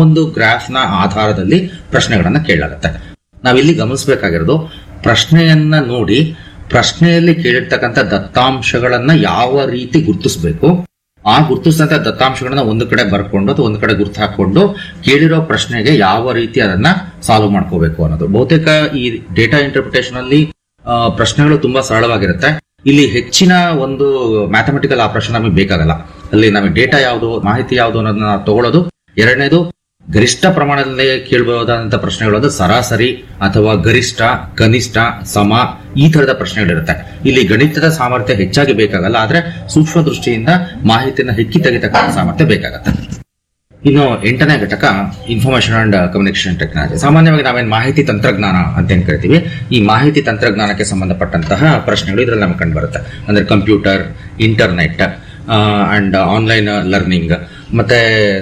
ಒಂದು ಗ್ರಾಫ್ನ ಆಧಾರದಲ್ಲಿ ಪ್ರಶ್ನೆಗಳನ್ನ ಕೇಳಲಾಗುತ್ತೆ ನಾವಿಲ್ಲಿ ಗಮನಿಸಬೇಕಾಗಿರೋದು ಪ್ರಶ್ನೆಯನ್ನ ನೋಡಿ ಪ್ರಶ್ನೆಯಲ್ಲಿ ಕೇಳಿರ್ತಕ್ಕಂಥ ದತ್ತಾಂಶಗಳನ್ನ ಯಾವ ರೀತಿ ಗುರುತಿಸಬೇಕು ಆ ಗುರುತಿಸಿದಂತ ದತ್ತಾಂಶಗಳನ್ನ ಒಂದು ಕಡೆ ಬರ್ಕೊಂಡು ಅಥವಾ ಒಂದು ಕಡೆ ಗುರ್ತು ಹಾಕೊಂಡು ಕೇಳಿರೋ ಪ್ರಶ್ನೆಗೆ ಯಾವ ರೀತಿ ಅದನ್ನ ಸಾಲ್ವ್ ಮಾಡ್ಕೋಬೇಕು ಅನ್ನೋದು ಬಹುತೇಕ ಈ ಡೇಟಾ ಇಂಟರ್ಪ್ರಿಟೇಷನ್ ಅಲ್ಲಿ ಆ, ಪ್ರಶ್ನೆಗಳು ತುಂಬಾ ಸರಳವಾಗಿರುತ್ತೆ ಇಲ್ಲಿ ಹೆಚ್ಚಿನ ಒಂದು ಮ್ಯಾಥಮೆಟಿಕಲ್ ಆಪರೇಷನ್ ನಮಗೆ ಬೇಕಾಗಲ್ಲ ಅಲ್ಲಿ ನಮಗೆ ಡೇಟಾ ಯಾವುದು ಮಾಹಿತಿ ಯಾವುದು ಅನ್ನೋದನ್ನ ನಾವು ತಗೊಳ್ಳೋದು ಎರಡನೇದು ಗರಿಷ್ಠ ಪ್ರಮಾಣದಲ್ಲಿ ಕೇಳಬಹುದಾದಂತ ಪ್ರಶ್ನೆಗಳು ಅಂದ್ರೆ ಸರಾಸರಿ ಅಥವಾ ಗರಿಷ್ಠ ಕನಿಷ್ಠ ಸಮ ಈ ತರದ ಪ್ರಶ್ನೆಗಳಿರುತ್ತೆ ಇಲ್ಲಿ ಗಣಿತದ ಸಾಮರ್ಥ್ಯ ಹೆಚ್ಚಾಗಿ ಬೇಕಾಗಲ್ಲ ಆದ್ರೆ ಸೂಕ್ಷ್ಮ ದೃಷ್ಟಿಯಿಂದ ಮಾಹಿತಿಯನ್ನು ಹೆಕ್ಕಿ ತೆಗಿತಕ್ಕಂಥ ಸಾಮರ್ಥ್ಯ ಬೇಕಾಗತ್ತೆ ಇನ್ನು ಎಂಟನೇ ಘಟಕ ಇನ್ಫಾರ್ಮೇಶನ್ ಅಂಡ್ ಕಮ್ಯುನಿಕೇಶನ್ ಟೆಕ್ನಾಲಜಿ ಸಾಮಾನ್ಯವಾಗಿ ನಾವೇನು ಮಾಹಿತಿ ತಂತ್ರಜ್ಞಾನ ಅಂತ ಏನ್ ಕರಿತೀವಿ ಈ ಮಾಹಿತಿ ತಂತ್ರಜ್ಞಾನಕ್ಕೆ ಸಂಬಂಧಪಟ್ಟಂತಹ ಪ್ರಶ್ನೆಗಳು ಇದರಲ್ಲಿ ನಮಗೆ ಕಂಡು ಬರುತ್ತೆ ಅಂದ್ರೆ computer internet and online learning ಮತ್ತೆ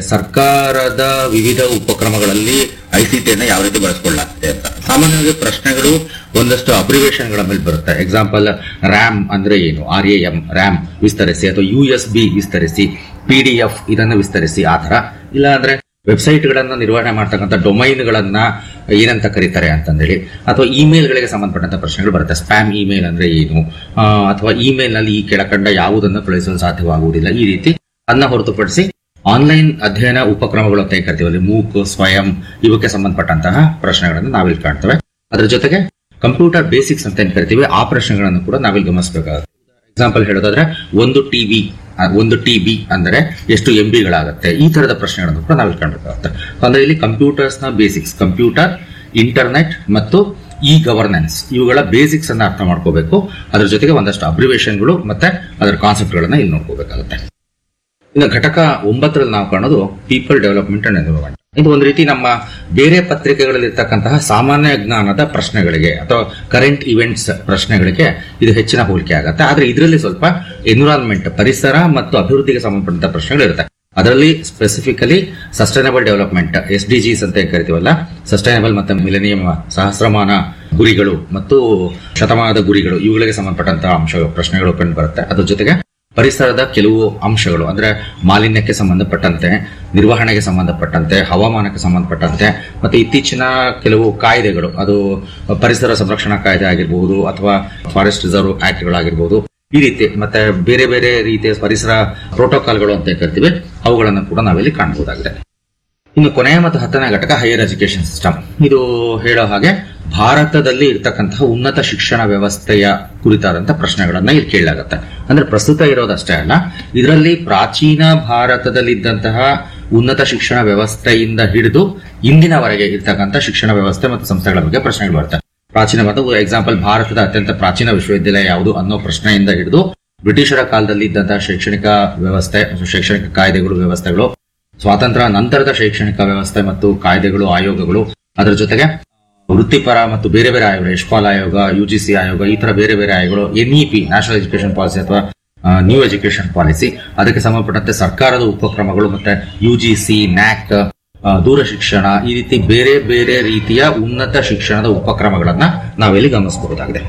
ಸರ್ಕಾರದ ವಿವಿಧ ಉಪಕ್ರಮಗಳಲ್ಲಿ ಐಸಿಟಿಯನ್ನು ಯಾವ ರೀತಿ ಬಳಸ್ಕೊಳ್ಳಲಾಗ್ತಿದೆ ಅಂತ ಸಾಮಾನ್ಯವಾಗಿ ಪ್ರಶ್ನೆಗಳು ಒಂದಷ್ಟು ಅಬ್ರಿವೇಷನ್ಗಳ ಮೇಲೆ ಬರುತ್ತೆ ಎಕ್ಸಾಂಪಲ್ ರ್ಯಾಮ್ ಅಂದ್ರೆ ಏನು ಆರ್ ಎ ಎಂ ರ್ಯಾಮ್ ವಿಸ್ತರಿಸಿ ಅಥವಾ ಯು ಎಸ್ ಬಿ ವಿಸ್ತರಿಸಿ ಪಿ ಡಿ ಎಫ್ ಇದನ್ನ ವಿಸ್ತರಿಸಿ ಆ ತರ ಇಲ್ಲ ಅಂದ್ರೆ ವೆಬ್ಸೈಟ್ ಗಳನ್ನ ನಿರ್ವಹಣೆ ಮಾಡ್ತಕ್ಕಂಥ ಡೊಮೈನ್ ಗಳನ್ನ ಏನಂತ ಕರೀತಾರೆ ಅಂತಂದೇಳಿ ಅಥವಾ ಇಮೇಲ್ ಗಳಿಗೆ ಸಂಬಂಧಪಟ್ಟಂತ ಪ್ರಶ್ನೆಗಳು ಬರುತ್ತೆ ಸ್ಪ್ಯಾಮ್ ಇಮೇಲ್ ಅಂದ್ರೆ ಏನು ಆ, ಅಥವಾ ಇಮೇಲ್ ನಲ್ಲಿ ಈ ಕೆಳಕಂಡ ಯಾವುದನ್ನು ಕಳುಹಿಸಲು ಸಾಧ್ಯವಾಗುವುದಿಲ್ಲ ಈ ರೀತಿ ಅನ್ನ ಹೊರತುಪಡಿಸಿ ಆನ್ಲೈನ್ ಅಧ್ಯಯನ ಉಪಕ್ರಮಗಳು ಅಂತ ಏನ್ ಕರಿತೀವಿ ಅಲ್ಲಿ ಮೂಕ್ ಸ್ವಯಂ ಇವಕ್ಕೆ ಸಂಬಂಧಪಟ್ಟಂತಹ ಪ್ರಶ್ನೆಗಳನ್ನು ನಾವಿಲ್ಲಿ ಕಾಣ್ತೇವೆ ಅದರ ಜೊತೆಗೆ ಕಂಪ್ಯೂಟರ್ ಬೇಸಿಕ್ಸ್ ಅಂತ ಏನ್ ಕರಿತೀವಿ ಆ ಪ್ರಶ್ನೆಗಳನ್ನು ಕೂಡ ನಾವಿಲ್ಲಿ ಗಮನಿಸಬೇಕಾಗುತ್ತೆ ಎಕ್ಸಾಂಪಲ್ ಹೇಳೋದಾದ್ರೆ ಒಂದು ಟಿವಿ ಒಂದು ಟಿಬಿ ಅಂದರೆ ಎಷ್ಟು ಎಂ ಬಿಗಳಾಗುತ್ತೆ ಈ ತರದ ಪ್ರಶ್ನೆಗಳನ್ನು ಕೂಡ ನಾವಿಲ್ಲಿ ಕಾಣಬೇಕಾಗುತ್ತೆ ಅಂದ್ರೆ ಇಲ್ಲಿ ಕಂಪ್ಯೂಟರ್ಸ್ ನ ಬೇಸಿಕ್ಸ್ ಕಂಪ್ಯೂಟರ್ ಇಂಟರ್ನೆಟ್ ಮತ್ತು ಇ ಗವರ್ನೆನ್ಸ್ ಇವುಗಳ ಬೇಸಿಕ್ಸ್ ಅನ್ನ ಅರ್ಥ ಮಾಡ್ಕೋಬೇಕು ಅದ್ರ ಜೊತೆಗೆ ಒಂದಷ್ಟು ಅಬ್ರಿವೇಷನ್ಗಳು ಮತ್ತೆ ಅದರ ಕಾನ್ಸೆಪ್ಟ್ಗಳನ್ನ ಇಲ್ಲಿ ನೋಡ್ಕೋಬೇಕಾಗುತ್ತೆ ಇನ್ನು ಘಟಕ ಒಂಬತ್ತರಲ್ಲಿ ನಾವು ಕಾಣೋದು ಪೀಪಲ್ ಡೆವಲಪ್ಮೆಂಟ್ ಅಂಡ್ ಎನ್ವಿರಾನ್ಮೆಂಟ್ ಇದು ಒಂದು ರೀತಿ ನಮ್ಮ ಬೇರೆ ಪತ್ರಿಕೆಗಳಲ್ಲಿ ಇರ್ತಕ್ಕಂತಹ ಸಾಮಾನ್ಯ ಜ್ಞಾನದ ಪ್ರಶ್ನೆಗಳಿಗೆ ಅಥವಾ ಕರೆಂಟ್ ಇವೆಂಟ್ಸ್ ಪ್ರಶ್ನೆಗಳಿಗೆ ಇದು ಹೆಚ್ಚಿನ ಹೋಲಿಕೆ ಆಗುತ್ತೆ ಆದ್ರೆ ಇದರಲ್ಲಿ ಸ್ವಲ್ಪ ಎನ್ವಿರಾನ್ಮೆಂಟ್ ಪರಿಸರ ಮತ್ತು ಅಭಿವೃದ್ಧಿಗೆ ಸಂಬಂಧಪಟ್ಟಂತ ಪ್ರಶ್ನೆಗಳು ಇರುತ್ತೆ ಅದರಲ್ಲಿ specifically sustainable development S D Gs ಅಂತ ಏನ್ ಕರಿತೀವಲ್ಲ ಸಸ್ಟೈನಬಲ್ ಮತ್ತು ಮಿಲೆನಿಯಂ ಸಹಸ್ರಮಾನ ಗುರಿಗಳು ಮತ್ತು ಶತಮಾನದ ಗುರಿಗಳು ಇವುಗಳಿಗೆ ಸಂಬಂಧಪಟ್ಟಂತಹ ಅಂಶ ಪ್ರಶ್ನೆಗಳು ಕಂಡು ಬರುತ್ತೆ ಅದ್ರ ಜೊತೆಗೆ ಪರಿಸರದ ಕೆಲವು ಅಂಶಗಳು ಅಂದ್ರೆ ಮಾಲಿನ್ಯಕ್ಕೆ ಸಂಬಂಧಪಟ್ಟಂತೆ ನಿರ್ವಹಣೆಗೆ ಸಂಬಂಧಪಟ್ಟಂತೆ ಹವಾಮಾನಕ್ಕೆ ಸಂಬಂಧಪಟ್ಟಂತೆ ಮತ್ತೆ ಇತ್ತೀಚಿನ ಕೆಲವು ಕಾಯ್ದೆಗಳು ಅದು ಪರಿಸರ ಸಂರಕ್ಷಣಾ ಕಾಯ್ದೆ ಆಗಿರಬಹುದು ಅಥವಾ ಫಾರೆಸ್ಟ್ ರಿಸರ್ವ್ ಆಕ್ಟ್ಗಳಾಗಿರ್ಬೋದು ಈ ರೀತಿ ಮತ್ತೆ ಬೇರೆ ಬೇರೆ ರೀತಿಯ ಪರಿಸರ ಪ್ರೋಟೋಕಾಲ್ಗಳು ಅಂತ ಏನ್ ಕರಿತೀವಿ ಅವುಗಳನ್ನು ಕೂಡ ನಾವಿಲ್ಲಿ ಕಾಣಬಹುದಾಗಿದೆ ಇನ್ನು ಕೊನೆಯ ಮತ್ತು ಹತ್ತನೇ ಘಟಕ ಹೈಯರ್ ಎಜುಕೇಶನ್ ಸಿಸ್ಟಮ್ ಇದು ಹೇಳೋ ಹಾಗೆ ಭಾರತದಲ್ಲಿ ಇರತಕ್ಕಂತಹ ಉನ್ನತ ಶಿಕ್ಷಣ ವ್ಯವಸ್ಥೆಯ ಕುರಿತಾದಂತಹ ಪ್ರಶ್ನೆಗಳನ್ನ ಇಲ್ಲಿ ಕೇಳಲಾಗುತ್ತೆ ಅಂದ್ರೆ ಪ್ರಸ್ತುತ ಇರೋದಷ್ಟೇ ಅಲ್ಲ ಇದರಲ್ಲಿ ಪ್ರಾಚೀನ ಭಾರತದಲ್ಲಿದ್ದಂತಹ ಉನ್ನತ ಶಿಕ್ಷಣ ವ್ಯವಸ್ಥೆಯಿಂದ ಹಿಡಿದು ಇಂದಿನವರೆಗೆ ಇರ್ತಕ್ಕಂಥ ಶಿಕ್ಷಣ ವ್ಯವಸ್ಥೆ ಮತ್ತು ಸಂಸ್ಥೆಗಳ ಬಗ್ಗೆ ಪ್ರಶ್ನೆಗಳು ಬರ್ತವೆ ಪ್ರಾಚೀನ ಮತ್ತು ಎಕ್ಸಾಂಪಲ್ ಭಾರತದ ಅತ್ಯಂತ ಪ್ರಾಚೀನ ವಿಶ್ವವಿದ್ಯಾಲಯ ಯಾವುದು ಅನ್ನೋ ಪ್ರಶ್ನೆಯಿಂದ ಹಿಡಿದು ಬ್ರಿಟಿಷರ ಕಾಲದಲ್ಲಿ ಇದ್ದಂತಹ ಶೈಕ್ಷಣಿಕ ವ್ಯವಸ್ಥೆ ಶೈಕ್ಷಣಿಕ ಕಾಯ್ದೆಗಳು ವ್ಯವಸ್ಥೆಗಳು ಸ್ವಾತಂತ್ರ್ಯ ನಂತರದ ಶೈಕ್ಷಣಿಕ ವ್ಯವಸ್ಥೆ ಮತ್ತು ಕಾಯ್ದೆಗಳು ಆಯೋಗಗಳು ಅದರ ಜೊತೆಗೆ ವೃತ್ತಿಪರ ಮತ್ತು ಬೇರೆ ಬೇರೆ ಆಯೋಗಗಳು ಯಶ್ಪಾಲ್ ಆಯೋಗ ಯುಜಿಸಿ ಆಯೋಗ ಈ ತರ ಬೇರೆ ಬೇರೆ ಆಯೋಗಗಳು ಎನ್ಇಪಿ ನ್ಯಾಷನಲ್ ಎಜುಕೇಶನ್ ಪಾಲಿಸಿ ಅಥವಾ ನ್ಯೂ ಎಜುಕೇಶನ್ ಪಾಲಿಸಿ ಅದಕ್ಕೆ ಸಂಬಂಧಪಟ್ಟಂತೆ ಸರ್ಕಾರದ ಉಪಕ್ರಮಗಳು ಮತ್ತೆ ಯುಜಿಸಿ ನ್ಯಾಕ್ ದೂರ ಶಿಕ್ಷಣ ಈ ರೀತಿ ಬೇರೆ ಬೇರೆ ರೀತಿಯ ಉನ್ನತ ಶಿಕ್ಷಣದ ಉಪಕ್ರಮಗಳನ್ನ ನಾವಿಲ್ಲಿ ಗಮನಿಸಬಹುದಾಗಿದೆ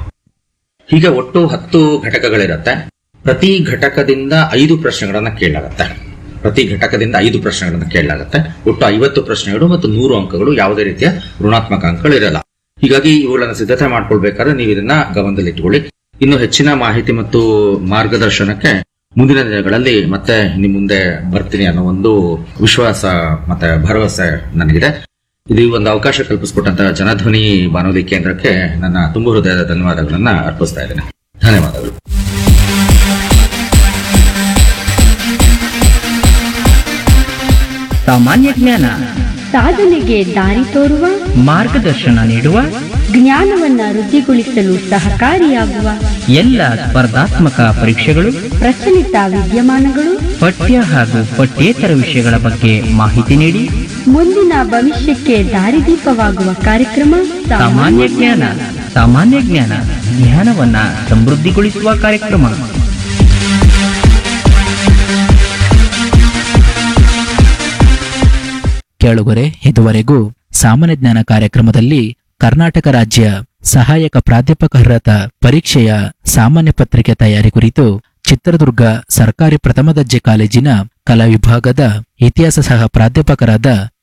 ಹೀಗೆ ಒಟ್ಟು ಹತ್ತು ಘಟಕಗಳಿರುತ್ತೆ ಪ್ರತಿ ಘಟಕದಿಂದ ಐದು ಪ್ರಶ್ನೆಗಳನ್ನ ಕೇಳಲಾಗುತ್ತೆ ಪ್ರತಿ ಘಟಕದಿಂದ ಐದು ಪ್ರಶ್ನೆಗಳನ್ನ ಕೇಳಲಾಗುತ್ತೆ ಒಟ್ಟು ಐವತ್ತು ಪ್ರಶ್ನೆಗಳು ಮತ್ತು ನೂರು ಅಂಕಗಳು ಯಾವುದೇ ರೀತಿಯ ಋಣಾತ್ಮಕ ಅಂಕಗಳು ಇರಲ್ಲ ಹೀಗಾಗಿ ಇವುಗಳನ್ನ ಸಿದ್ಧತೆ ಮಾಡ್ಕೊಳ್ಬೇಕಾದ್ರೆ ನೀವು ಇದನ್ನ ಗಮನದಲ್ಲಿಟ್ಟುಕೊಳ್ಳಿ ಇನ್ನು ಹೆಚ್ಚಿನ ಮಾಹಿತಿ ಮತ್ತು ಮಾರ್ಗದರ್ಶನಕ್ಕೆ ಮುಂದಿನ ದಿನಗಳಲ್ಲಿ ಮತ್ತೆ ನಿಮ್ ಮುಂದೆ ಬರ್ತೀನಿ ಅನ್ನೋ ಒಂದು ವಿಶ್ವಾಸ ಮತ್ತೆ ಭರವಸೆ ನನಗಿದೆ ಇದು ಒಂದು ಅವಕಾಶ ಕಲ್ಪಿಸಿಕೊಟ್ಟಂತಹ ಜನಧ್ವನಿ ಬಾನುಲಿ ಕೇಂದ್ರಕ್ಕೆ ನನ್ನ ತುಂಬ ಹೃದಯದ ಧನ್ಯವಾದಗಳನ್ನ ಅರ್ಪಿಸ್ತಾ ಇದ್ದೇನೆ ಧನ್ಯವಾದಗಳು ಸಾಮಾನ್ಯ ಜ್ಞಾನ ಸಾಧನೆಗೆ ದಾರಿ ತೋರುವ ಮಾರ್ಗದರ್ಶನ ನೀಡುವ ಜ್ಞಾನವನ್ನ ವೃದ್ಧಿಗೊಳಿಸಲು ಸಹಕಾರಿಯಾಗುವ ಎಲ್ಲ ಸ್ಪರ್ಧಾತ್ಮಕ ಪರೀಕ್ಷೆಗಳು ಪ್ರಚಲಿತ ವಿದ್ಯಮಾನಗಳು ಪಠ್ಯ ಹಾಗೂ ಪಠ್ಯೇತರ ವಿಷಯಗಳ ಬಗ್ಗೆ ಮಾಹಿತಿ ನೀಡಿ ಮುಂದಿನ ಭವಿಷ್ಯಕ್ಕೆ ದಾರಿದೀಪವಾಗುವ ಕಾರ್ಯಕ್ರಮ ಸಾಮಾನ್ಯ ಜ್ಞಾನ ಸಾಮಾನ್ಯ ಜ್ಞಾನ ಜ್ಞಾನವನ್ನ ಸಮೃದ್ಧಿಗೊಳಿಸುವ ಕಾರ್ಯಕ್ರಮ ಕೇಳುಗರೆ ಇದುವರೆಗೂ ಸಾಮಾನ್ಯ ಜ್ಞಾನ ಕಾರ್ಯಕ್ರಮದಲ್ಲಿ ಕರ್ನಾಟಕ ರಾಜ್ಯ ಸಹಾಯಕ ಪ್ರಾಧ್ಯಾಪಕರ ಪರೀಕ್ಷೆಯ ಸಾಮಾನ್ಯ ಪತ್ರಿಕೆ ತಯಾರಿ ಕುರಿತು ಚಿತ್ರದುರ್ಗ ಸರ್ಕಾರಿ ಪ್ರಥಮ ದರ್ಜೆ ಕಾಲೇಜಿನ ಕಲಾ ವಿಭಾಗದ ಇತಿಹಾಸ ಸಹ ಪ್ರಾಧ್ಯಾಪಕರಾದ